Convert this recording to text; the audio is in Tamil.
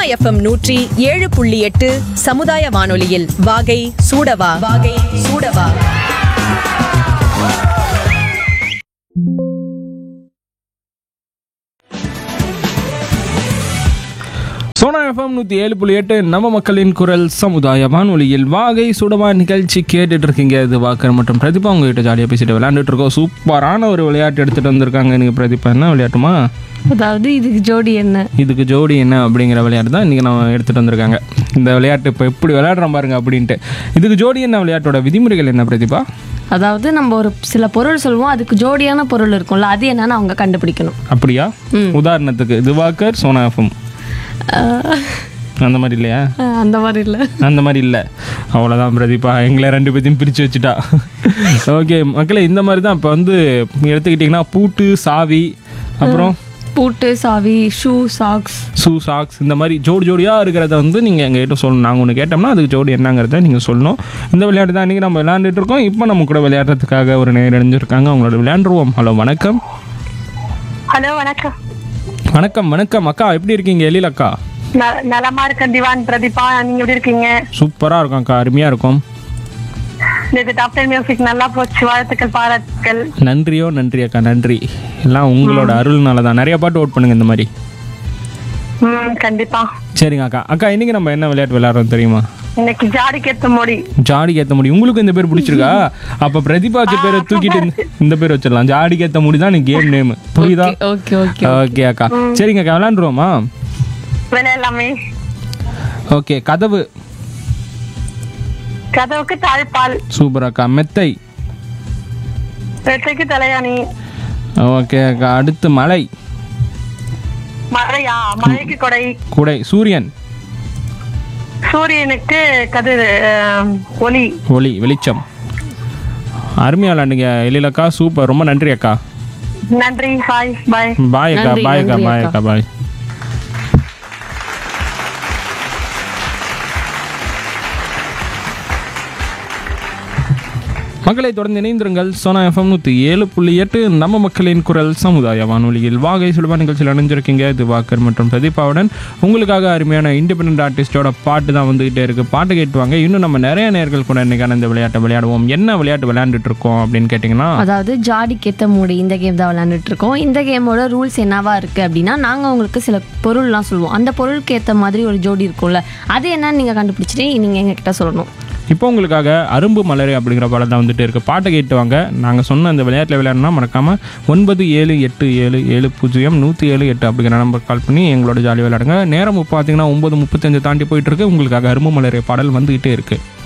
எஃப்எம் நூற்றி ஏழு புள்ளி எட்டு சமுதாய வானொலியில் வாகை சூடவா வாகை சூடவா சோனா எஃப்எம் நூற்றி ஏழு புள்ளி எட்டு நம்ம மக்களின் குரல் சமுதாய வானொலியில் வாகை சுடவா நிகழ்ச்சி கேட்டுட்டு இருக்கீங்க இது வாக்கர் மற்றும் பிரதிபா உங்ககிட்ட ஜாலியாக பேசிட்டு விளையாண்டுட்டு இருக்கோம் சூப்பரான ஒரு விளையாட்டு எடுத்துகிட்டு வந்திருக்காங்க நீங்கள் பிரதிபா என்ன விளையாட்டுமா அதாவது இதுக்கு ஜோடி என்ன இதுக்கு ஜோடி என்ன அப்படிங்கிற விளையாட்டு தான் இன்றைக்கி நம்ம எடுத்துகிட்டு வந்திருக்காங்க இந்த விளையாட்டு இப்போ எப்படி விளையாடுறோம் பாருங்க அப்படின்ட்டு இதுக்கு ஜோடி என்ன விளையாட்டோட விதிமுறைகள் என்ன பிரதிபா அதாவது நம்ம ஒரு சில பொருள் சொல்லுவோம் அதுக்கு ஜோடியான பொருள் இருக்கும்ல அது என்னன்னு அவங்க கண்டுபிடிக்கணும் அப்படியா உதாரணத்துக்கு திவாகர் சோனா எஃப்எம் அஹ், அந்த மாதிரி இல்லையா அஹ், அந்த மாதிரி இல்லை அந்த மாதிரி இல்லை அவ்வளோதான் பிரதீபா எங்களை ரெண்டு பேத்தையும் பிரித்து வச்சுட்டா ஓகே மக்களே இந்த மாதிரி தான் இப்போ வந்து எடுத்துக்கிட்டிங்கன்னா பூட்டு சாவி அப்புறம் பூட்டு சாவி ஷூ சாக்ஸ் ஷூ சாக்ஸ் இந்த மாதிரி ஜோடி ஜோடியாக இருக்கிறத வந்து நீங்கள் எங்ககிட்ட சொல்லணும் நாங்கள் ஒன்று கேட்டோம்னா அதுக்கு ஜோடி என்னங்கிறத நீங்கள் சொல்லணும் இந்த விளையாட்டு தான் இன்றைக்கி நம்ம விளையாண்டுட்டு இருக்கோம் இப்போ நம்ம கூட விளையாடுறதுக்காக ஒரு நேரம் இணைஞ்சிருக்காங்க அவங்களோட விளையாண்டுருவோம் ஹலோ வணக்கம் ஹலோ வணக்கம் வணக்கம் வணக்கம் அக்கா எப்படி இருக்கீங்க எழில் அக்கா ந- நலமா இருக்கேன் திவான் பிரதீபா நீங்க எப்படி இருக்கீங்க சூப்பராக இருக்கும் அக்கா அருமையாக இருக்கும் நேற்று டாப் டென் மியூசிக் நல்லா போச்சு வாழ்த்துக்கள் பாராட்டுக்கள் நன்றியோ நன்றி அக்கா நன்றி எல்லாம் உங்களோட அருள்னால தான் நிறைய பாட்டு ஓட் பண்ணுங்க இந்த மாதிரி ம் கண்டிப்பா சரிங்க அக்கா அக்கா இன்னைக்கு நம்ம என்ன விளையாட்டு விளையாடுறோம் தெரியுமா இன்னைக்கு ஜாடி கேத்த மோடி ஜாடிக்கு ஏற்ற முடி உங்களுக்கு இந்த பேர் பிடிச்சிருக்கா அப்ப பிரதிபா வச்ச பேரை தூக்கிட்டு இந்த- இந்த பேர் வச்சிடலாம் ஜாடிக்கு ஏற்ற முடி தான் கேம் நேம் புரியுதா ஓகே ஓகே ஓகே அக்கா சரிங்க அக்கா விளையாண்டுருவோமா விளையாடலாமே ஓகே கதவு கதவுக்கு தாழ்பால் சூப்பர் அக்கா மெத்தை வெட்டைக்கு தலையாணி ஓகே அக்கா அடுத்து மலை மழையா மழைக்கு கொடை குடை சூரியன் சூரியனுக்கு கதிர் அஹ், ஒளி ஒளி வெளிச்சம் அருமையா விளையாண்டுங்க எழிலக்கா சூப்பர் ரொம்ப நன்றி அக்கா நன்றி பாய் பாய் பாய் அக்கா நன்றி, பாய் அக்கா நன்றி பாய் அக்கா. அக்கா பாய் மக்களை தொடர்ந்து இணைந்திருங்கள் சோனா எஃப்எம் நூற்றி ஏழு புள்ளி எட்டு நம்ம மக்களின் குரல் சமுதாய வானொலியில் வாகை சுலபா நிகழ்ச்சியில் அணிஞ்சிருக்கீங்க திவாகர் மற்றும் பிரதீபாவுடன் உங்களுக்காக அருமையான இண்டிபெண்ட் ஆர்டிஸ்டோட பாட்டு தான் வந்துகிட்டே இருக்கு பாட்டு கேட்டுவாங்க இன்னும் நம்ம நிறைய நேர்கள் கூட இன்னைக்கான இந்த விளையாட்டை விளையாடுவோம் என்ன விளையாட்டு விளையாண்டுட்டு இருக்கோம் அப்படின்னு கேட்டிங்கன்னா அதாவது ஜாடி கேத்த மூடி இந்த கேம் தான் விளையாண்டுட்டு இருக்கோம் இந்த கேமோட ரூல்ஸ் என்னவா இருக்கு அப்படின்னா நாங்க உங்களுக்கு சில பொருள்லாம் சொல்லுவோம் அந்த பொருளுக்கு ஏத்த மாதிரி ஒரு ஜோடி இருக்கும்ல அது என்னன்னு நீங்க கண்டுபிடிச்சிட்டு நீங்க எங்க கிட்ட சொல்லணும் இப்போ உங்களுக்காக அரும்பு மலரே அப்படிங்கிற படம் தான் வந்துட்டு இருக்கு பாட்டை கேட்டு வாங்க நாங்கள் சொன்ன அந்த விளையாட்டில் விளையாடணும்னா மறக்காம ஒன்பது ஏழு எட்டு ஏழு ஏழு பூஜ்ஜியம் நூற்றி ஏழு எட்டு அப்படிங்கிற நம்பர் கால் பண்ணி எங்களோட ஜாலி விளையாடுங்க நேரம் பார்த்தீங்கன்னா ஒன்பது முப்பத்தஞ்சு தாண்டி போயிட்டு இருக்கு உங்களுக்காக அரும்பு மலரே பாடல் வந்துகிட்டே இருக்கு